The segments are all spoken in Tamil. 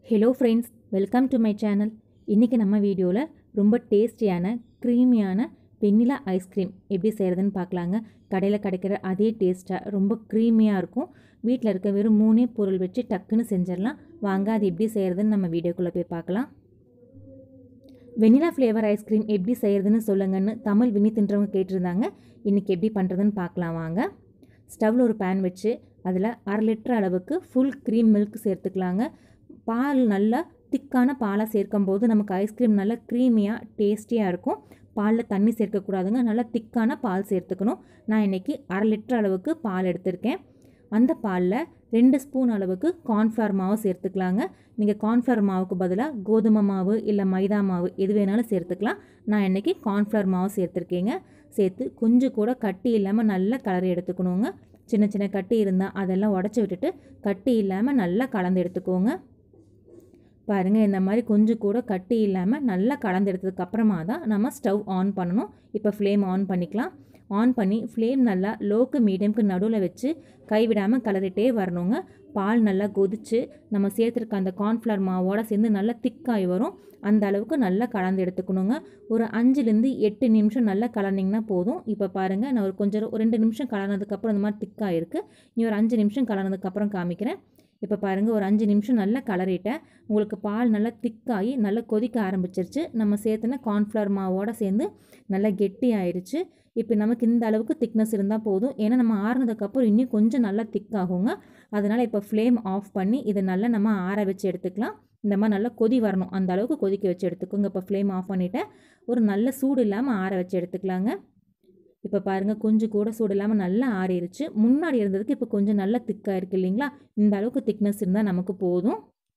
hello friends welcome to my channel இன்றைக்கி நம்ம வீடியோவில் ரொம்ப டேஸ்டியான க்ரீமியான வெண்ணிலா ஐஸ்கிரீம் எப்படி செய்கிறதுன்னு பார்க்கலாங்க கடையில் கிடைக்கிற அதே டேஸ்ட்டாக ரொம்ப க்ரீமியாக இருக்கும் வீட்டில் இருக்க வெறும் மூணே பொருள் வச்சு டக்குன்னு செஞ்சிடலாம் வாங்க அது எப்படி செய்கிறதுன்னு நம்ம வீடியோக்குள்ளே போய் பார்க்கலாம் வெண்ணிலா ஃப்ளேவர் ஐஸ்கிரீம் எப்படி செய்கிறதுன்னு சொல்லுங்கன்னு தமிழ் வினி தின்றவங்க கேட்டிருந்தாங்க இன்றைக்கி எப்படி பண்ணுறதுன்னு பார்க்கலாம் வாங்க ஸ்டவ்வில் ஒரு பேன் வச்சு அதில் அரை லிட்டர் அளவுக்கு ஃபுல் க்ரீம் மில்க் சேர்த்துக்கலாங்க பால் நல்லா திக்கான பாலாக சேர்க்கும் போது நமக்கு ஐஸ்கிரீம் நல்லா க்ரீமியாக டேஸ்டியாக இருக்கும் பாலில் தண்ணி சேர்க்கக்கூடாதுங்க நல்லா திக்கான பால் சேர்த்துக்கணும் நான் இன்றைக்கி அரை லிட்டர் அளவுக்கு பால் எடுத்திருக்கேன் அந்த பாலில் ரெண்டு ஸ்பூன் அளவுக்கு கார்ன்ஃப்ளவர் மாவு சேர்த்துக்கலாங்க நீங்கள் கார்ன்ஃப்ளவர் மாவுக்கு பதிலாக கோதுமை மாவு இல்லை மைதா மாவு எது வேணாலும் சேர்த்துக்கலாம் நான் இன்றைக்கி கார்ன்ஃப்ளவர் மாவு சேர்த்துருக்கேங்க சேர்த்து கொஞ்சம் கூட கட்டி இல்லாமல் நல்லா கலரி எடுத்துக்கணுங்க சின்ன சின்ன கட்டி இருந்தால் அதெல்லாம் உடச்சி விட்டுட்டு கட்டி இல்லாமல் நல்லா கலந்து எடுத்துக்கோங்க பாருங்கள் இந்த மாதிரி கொஞ்சம் கூட கட்டி இல்லாமல் நல்லா கலந்து எடுத்ததுக்கு அப்புறமா தான் நம்ம ஸ்டவ் ஆன் பண்ணணும் இப்போ ஃப்ளேம் ஆன் பண்ணிக்கலாம் ஆன் பண்ணி ஃப்ளேம் நல்லா லோக்கு மீடியம்க்கு நடுவில் வச்சு கைவிடாமல் கலரிட்டே வரணுங்க பால் நல்லா கொதித்து நம்ம சேர்த்துருக்க அந்த கார்ன்ஃப்ளவர் மாவோட சேர்ந்து நல்லா திக்காகி வரும் அந்த அளவுக்கு நல்லா கலந்து எடுத்துக்கணுங்க ஒரு அஞ்சுலேருந்து எட்டு நிமிஷம் நல்லா கலர்னிங்கன்னா போதும் இப்போ பாருங்கள் நான் ஒரு கொஞ்சம் ஒரு ரெண்டு நிமிஷம் கலர்னதுக்கப்புறம் இந்த மாதிரி திக்காக இருக்குது இனி ஒரு அஞ்சு நிமிஷம் கலர்னதுக்கப்புறம் காமிக்கிறேன் இப்போ பாருங்கள் ஒரு அஞ்சு நிமிஷம் நல்லா கலரிட்டேன் உங்களுக்கு பால் நல்லா திக்காகி நல்லா கொதிக்க ஆரம்பிச்சிருச்சு நம்ம சேர்த்துன கார்ன்ஃப்ளவர் மாவோடு சேர்ந்து நல்லா கெட்டி ஆயிடுச்சு இப்போ நமக்கு இந்த அளவுக்கு திக்னஸ் இருந்தால் போதும் ஏன்னா நம்ம ஆறுனதுக்கப்புறம் இன்னும் கொஞ்சம் நல்லா திக்காகுங்க அதனால் இப்போ ஃப்ளேம் ஆஃப் பண்ணி இதை நல்லா நம்ம ஆற வச்சு எடுத்துக்கலாம் இந்த மாதிரி நல்லா கொதி வரணும் அந்த அளவுக்கு கொதிக்க வச்சு எடுத்துக்கோங்க இப்போ ஃப்ளேம் ஆஃப் பண்ணிவிட்டேன் ஒரு நல்ல சூடு இல்லாமல் ஆற வச்சு எடுத்துக்கலாங்க இப்போ பாருங்கள் கொஞ்சம் கூட சூடு இல்லாமல் நல்லா ஆறிடுச்சு முன்னாடி இருந்ததுக்கு இப்போ கொஞ்சம் நல்லா திக்காக இருக்குது இல்லைங்களா இந்த அளவுக்கு திக்னஸ் இருந்தால் நமக்கு போதும்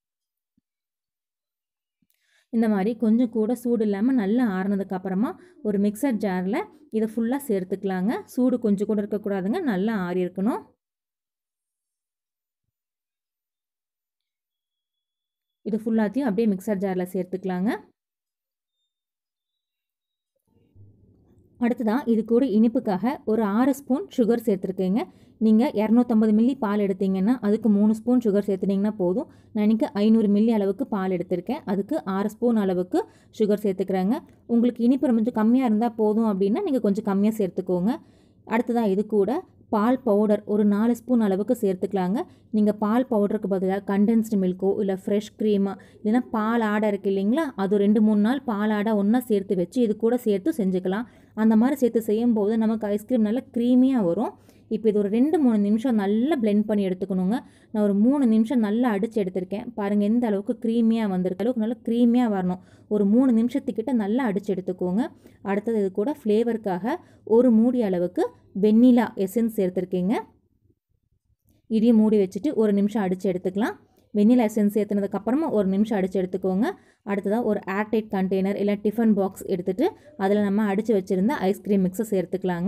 இந்த மாதிரி கொஞ்சம் கூட சூடு இல்லாமல் நல்லா ஆறுனதுக்கு அப்புறமா ஒரு மிக்சர் ஜாரில் இதை ஃபுல்லாக சேர்த்துக்கலாங்க சூடு கொஞ்சம் கூட இருக்கக்கூடாதுங்க நல்லா ஆறி இருக்கணும் இது ஃபுல்லாத்தையும் அப்படியே மிக்சர் ஜாரில் சேர்த்துக்கலாங்க அடுத்ததான் இது கூட இனிப்புக்காக ஒரு ஆறு ஸ்பூன் சுகர் சேர்த்துருக்கேங்க நீங்கள் இரநூத்தம்பது மில்லி பால் எடுத்தீங்கன்னா அதுக்கு மூணு ஸ்பூன் சுகர் சேர்த்துட்டிங்கன்னா போதும் நான் இன்றைக்கி ஐநூறு மில்லி அளவுக்கு பால் எடுத்திருக்கேன் அதுக்கு ஆறு ஸ்பூன் அளவுக்கு சுகர் சேர்த்துக்கிறேங்க உங்களுக்கு இனிப்பு கொஞ்சம் கம்மியாக இருந்தால் போதும் அப்படின்னா நீங்கள் கொஞ்சம் கம்மியாக சேர்த்துக்கோங்க அடுத்ததாக இது கூட பால் பவுடர் ஒரு நாலு ஸ்பூன் அளவுக்கு சேர்த்துக்கலாங்க நீங்கள் பால் பவுடருக்கு பதிலாக கண்டென்ஸ்டு மில்க்கோ இல்லை ஃப்ரெஷ் க்ரீமோ இல்லைன்னா பால் ஆடை இருக்குது இல்லைங்களா அது ரெண்டு மூணு நாள் பால் ஆடை ஒன்றா சேர்த்து வச்சு இது கூட சேர்த்து செஞ்சுக்கலாம் அந்த மாதிரி சேர்த்து செய்யும்போது நமக்கு ஐஸ்கிரீம் நல்லா க்ரீமியாக வரும் இப்போ இது ஒரு ரெண்டு மூணு நிமிஷம் நல்லா பிளெண்ட் பண்ணி எடுத்துக்கணுங்க நான் ஒரு மூணு நிமிஷம் நல்லா அடித்து எடுத்திருக்கேன் பாருங்கள் எந்த அளவுக்கு க்ரீமியாக வந்திருக்கு அளவுக்கு நல்லா க்ரீமியாக வரணும் ஒரு மூணு நிமிஷத்துக்கிட்ட நல்லா அடித்து எடுத்துக்கோங்க அடுத்தது இது கூட ஃப்ளேவருக்காக ஒரு மூடி அளவுக்கு வெண்ணிலா எசன்ஸ் சேர்த்துருக்கீங்க இதையும் மூடி வச்சுட்டு ஒரு நிமிஷம் அடித்து எடுத்துக்கலாம் வெண்ணிலா எசன்ஸ் சேர்த்துனதுக்கப்புறமா ஒரு நிமிஷம் அடித்து எடுத்துக்கோங்க அடுத்ததாக ஒரு ஏர்டைட் கண்டெய்னர் இல்லை டிஃபன் பாக்ஸ் எடுத்துகிட்டு அதில் நம்ம அடித்து வச்சுருந்த ஐஸ்கிரீம் மிக்ஸை சேர்த்துக்கலாங்க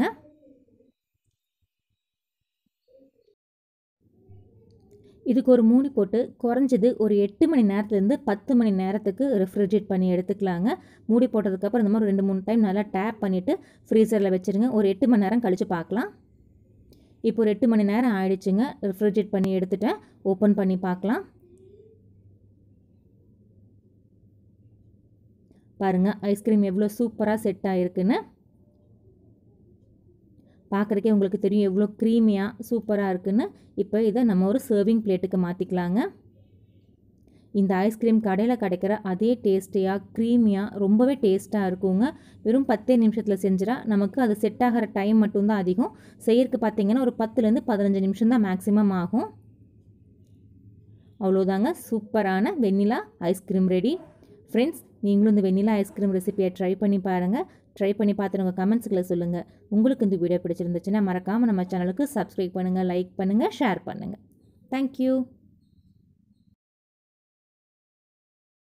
இதுக்கு ஒரு மூடி போட்டு குறைஞ்சது ஒரு எட்டு மணி நேரத்துலேருந்து பத்து மணி நேரத்துக்கு ரெஃப்ரிஜரேட் பண்ணி எடுத்துக்கலாங்க மூடி போட்டதுக்கப்புறம் இந்த மாதிரி ரெண்டு மூணு டைம் நல்லா டேப் பண்ணிவிட்டு ஃப்ரீசரில் வச்சுருங்க ஒரு எட்டு மணி நேரம் கழித்து பார்க்கலாம் இப்போ ஒரு எட்டு மணி நேரம் ஆயிடுச்சுங்க ரெஃப்ரிஜரேட் பண்ணி எடுத்துட்டேன் ஓப்பன் பண்ணி பார்க்கலாம் பாருங்கள் ஐஸ்கிரீம் எவ்வளோ சூப்பராக செட் ஆகிருக்குன்னு பார்க்குறக்கே உங்களுக்கு தெரியும் எவ்வளோ க்ரீமியாக சூப்பராக இருக்குன்னு இப்போ இதை நம்ம ஒரு சர்விங் பிளேட்டுக்கு மாற்றிக்கலாங்க இந்த ஐஸ்கிரீம் கடையில் கிடைக்கிற அதே டேஸ்டியாக க்ரீமியாக ரொம்பவே டேஸ்ட்டாக இருக்குங்க வெறும் பத்தே நிமிஷத்தில் செஞ்சிடா நமக்கு அது செட் ஆகிற டைம் மட்டும்தான் அதிகம் செய்யறதுக்கு பார்த்தீங்கன்னா ஒரு பத்துலேருந்து பதினஞ்சு நிமிஷம் தான் மேக்ஸிமம் ஆகும் அவ்வளோதாங்க சூப்பரான வெண்ணிலா ஐஸ்கிரீம் ரெடி ஃப்ரெண்ட்ஸ் நீங்களும் இந்த வெண்ணிலா ஐஸ்கிரீம் ரெசிபியை ட்ரை பண்ணி பாருங்கள் ட்ரை பண்ணி பார்த்துட்டு உங்கள் கமெண்ட்ஸுகளை சொல்லுங்கள் உங்களுக்கு இந்த வீடியோ பிடிச்சிருந்துச்சுன்னா மறக்காமல் நம்ம சேனலுக்கு சப்ஸ்கிரைப் பண்ணுங்கள் லைக் பண்ணுங்கள் ஷேர் பண்ணுங்கள் தேங்க்யூ